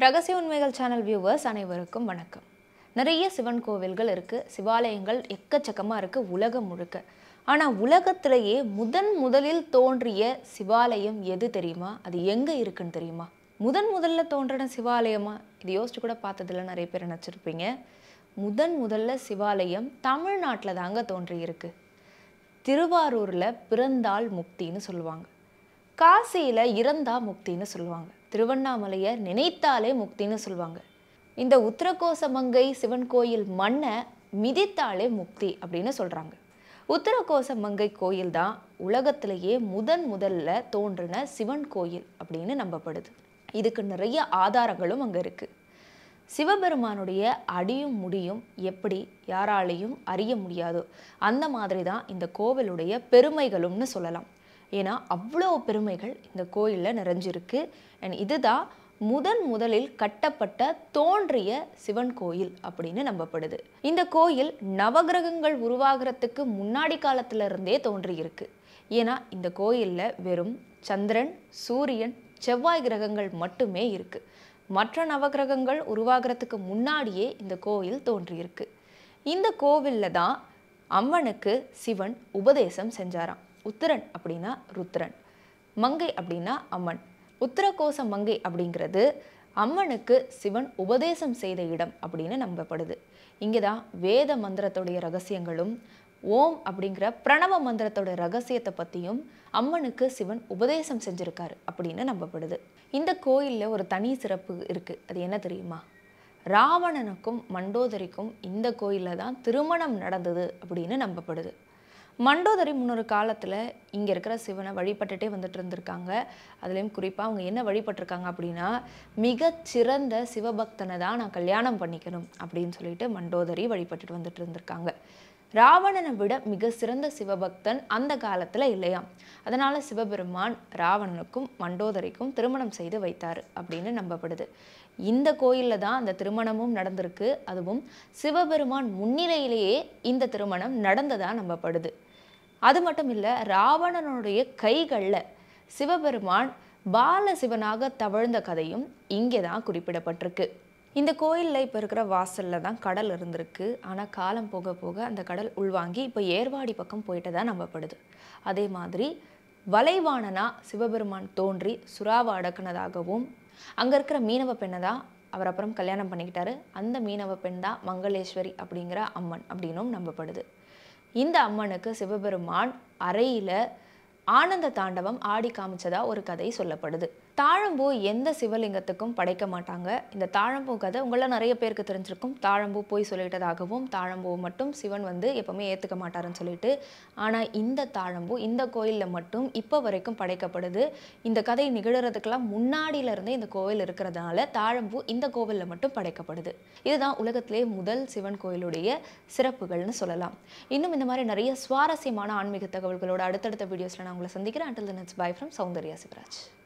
ரகசிய உண்மைகள் channel viewers அனைவருக்கும் வணக்கம் நிறைய சிவன் கோவில்கள் இருக்குது சிவாலயங்கள் எக்கச்சக்கமாக இருக்குது உலகம் முழுக்க ஆனால் உலகத்திலேயே முதன் முதலில் தோன்றிய சிவாலயம் எது தெரியுமா அது எங்கே இருக்குன்னு தெரியுமா முதன் முதல்ல தோன்றின சிவாலயமா இது யோசிச்சு கூட பார்த்ததில்ல நிறைய பேர் நினச்சிருப்பீங்க முதன் முதல்ல சிவாலயம் தமிழ்நாட்டில் தாங்க தோன்றியிருக்கு திருவாரூரில் பிறந்தால் முக்தின்னு சொல்லுவாங்க காசியில் இறந்தா முக்தின்னு சொல்லுவாங்க திருவண்ணாமலையை நினைத்தாலே முக்தின்னு சொல்லுவாங்க இந்த உத்தரகோச மங்கை சிவன் கோயில் மண்ணை மிதித்தாலே முக்தி அப்படின்னு சொல்கிறாங்க உத்தரகோச மங்கை கோயில் தான் உலகத்திலேயே முதன் முதல்ல தோன்றின சிவன் கோயில் அப்படின்னு நம்பப்படுது இதுக்கு நிறைய ஆதாரங்களும் அங்கே இருக்குது சிவபெருமானுடைய அடியும் முடியும் எப்படி யாராலையும் அறிய முடியாதோ அந்த மாதிரி தான் இந்த கோவிலுடைய பெருமைகளும்னு சொல்லலாம் ஏன்னா அவ்வளோ பெருமைகள் இந்த கோயிலில் நிறைஞ்சிருக்கு அண்ட் இதுதான் முதன் முதலில் கட்டப்பட்ட தோன்றிய சிவன் கோயில் அப்படின்னு நம்பப்படுது இந்த கோயில் நவகிரகங்கள் உருவாகிறதுக்கு முன்னாடி காலத்துல இருந்தே தோன்றியிருக்கு ஏன்னா இந்த கோயிலில் வெறும் சந்திரன் சூரியன் செவ்வாய் கிரகங்கள் மட்டுமே இருக்கு மற்ற நவகிரகங்கள் உருவாகிறதுக்கு முன்னாடியே இந்த கோயில் தோன்றியிருக்கு இந்த கோவிலில் தான் அம்மனுக்கு சிவன் உபதேசம் செஞ்சாராம் உத்திரன் அப்படின்னா ருத்ரன் மங்கை அப்படின்னா அம்மன் உத்தரகோச மங்கை அப்படிங்கிறது அம்மனுக்கு சிவன் உபதேசம் செய்த இடம் அப்படின்னு நம்பப்படுது இங்கே தான் வேத மந்திரத்துடைய ரகசியங்களும் ஓம் அப்படிங்கிற பிரணவ மந்திரத்தோட ரகசியத்தை பற்றியும் அம்மனுக்கு சிவன் உபதேசம் செஞ்சிருக்காரு அப்படின்னு நம்பப்படுது இந்த கோயிலில் ஒரு தனி சிறப்பு இருக்குது அது என்ன தெரியுமா ராவணனுக்கும் மண்டோதரிக்கும் இந்த கோயிலில் தான் திருமணம் நடந்தது அப்படின்னு நம்பப்படுது மண்டோதரி முன்னொரு காலத்தில் இங்கே இருக்கிற சிவனை வழிபட்டுட்டே வந்துட்டு இருந்திருக்காங்க அதுலேயும் குறிப்பாக அவங்க என்ன வழிபட்டிருக்காங்க அப்படின்னா மிகச்சிறந்த சிவபக்தனை தான் நான் கல்யாணம் பண்ணிக்கணும் அப்படின்னு சொல்லிட்டு மண்டோதரி வழிபட்டுட்டு வந்துட்டு இருந்திருக்காங்க ராவணனை விட மிக சிறந்த சிவபக்தன் அந்த காலத்தில் இல்லையாம் அதனால சிவபெருமான் ராவணனுக்கும் மண்டோதரிக்கும் திருமணம் செய்து வைத்தார் அப்படின்னு நம்பப்படுது இந்த கோயிலில் தான் அந்த திருமணமும் நடந்திருக்கு அதுவும் சிவபெருமான் முன்னிலையிலேயே இந்த திருமணம் நடந்ததா நம்பப்படுது அது மட்டும் இல்லை ராவணனுடைய கைகளில் சிவபெருமான் பால சிவனாக தவழ்ந்த கதையும் இங்கே தான் குறிப்பிடப்பட்டிருக்கு இந்த கோயிலில் இப்போ இருக்கிற வாசலில் தான் கடல் இருந்திருக்கு ஆனால் காலம் போக போக அந்த கடல் உள்வாங்கி இப்போ ஏர்வாடி பக்கம் போயிட்டு தான் நம்பப்படுது அதே மாதிரி வலைவாணனா சிவபெருமான் தோன்றி சுறாவை அடக்குனதாகவும் அங்கே இருக்கிற மீனவ பெண்ணை தான் அவர் அப்புறம் கல்யாணம் பண்ணிக்கிட்டாரு அந்த மீனவ பெண் தான் மங்களேஸ்வரி அப்படிங்கிற அம்மன் அப்படின்னும் நம்பப்படுது இந்த அம்மனுக்கு சிவபெருமான் அறையில் ஆனந்த தாண்டவம் ஆடி காமிச்சதா ஒரு கதை சொல்லப்படுது தாழம்பூ எந்த சிவலிங்கத்துக்கும் படைக்க மாட்டாங்க இந்த தாழம்பூ கதை உங்கள நிறைய பேருக்கு தெரிஞ்சிருக்கும் தாழம்பூ போய் சொல்லிட்டதாகவும் தாழம்பூ மட்டும் சிவன் வந்து எப்பவுமே ஏற்றுக்க மாட்டாருன்னு சொல்லிட்டு ஆனால் இந்த தாழம்பூ இந்த கோயிலில் மட்டும் இப்போ வரைக்கும் படைக்கப்படுது இந்த கதை நிகழறதுக்கெல்லாம் முன்னாடியில இருந்தே இந்த கோவில் இருக்கிறதுனால தாழம்பூ இந்த கோவிலில் மட்டும் படைக்கப்படுது இதுதான் உலகத்திலே முதல் சிவன் கோயிலுடைய சிறப்புகள்னு சொல்லலாம் இன்னும் இந்த மாதிரி நிறைய சுவாரஸ்யமான ஆன்மீக தகவல்களோட அடுத்தடுத்த வீடியோஸில் நான் உங்களை சந்திக்கிறேன் until then it's bye from Soundarya Shivraj